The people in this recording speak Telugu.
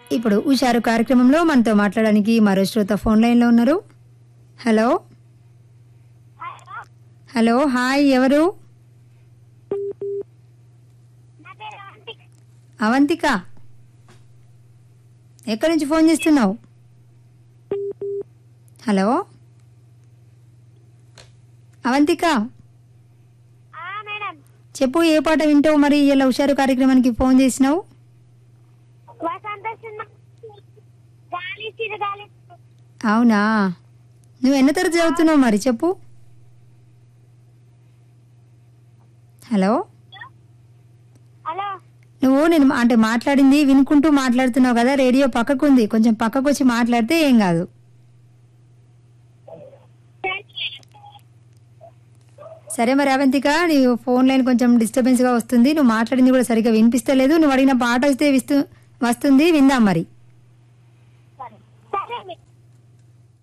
ఇప్పుడు హుషారు కార్యక్రమంలో మనతో మాట్లాడడానికి మరో శ్రోత ఫోన్ లైన్లో ఉన్నారు హలో హలో హాయ్ ఎవరు నా పేరు అవంతిక అవంతిక ఎక్కడి నుంచి ఫోన్ చేస్తున్నావు హలో అవంతిక ఆ మేడం చెప్పు ఏ పాట వింటావు మరి ఇలా హుషారు కార్యక్రమానికి ఫోన్ చేసినావు వసంత సినిమా గాలి చిరుగాలి అవునా నువ్వు ఎన్న తరగతి చదువుతున్నావు మరి చెప్పు హలో హలో నువ్వు నేను మా- అంటే మాట్లాడింది వినుకుంటూ మాట్లాడుతున్నావు కదా రేడియో పక్కకు ఉంది కొంచెం పక్కకు వచ్చి మాట్లాడితే ఏం కాదు సరే మరి అవంతిక నీ ఫోన్ లైన్ కొంచెం డిస్టర్బెన్స్గా వస్తుంది నువ్వు మాట్లాడింది కూడా సరిగ్గా వినిపిస్తలేదు నువ్వు అడిగిన పాట వస్తే విస్తు వస్తుంది విందాం మరి సరే సరే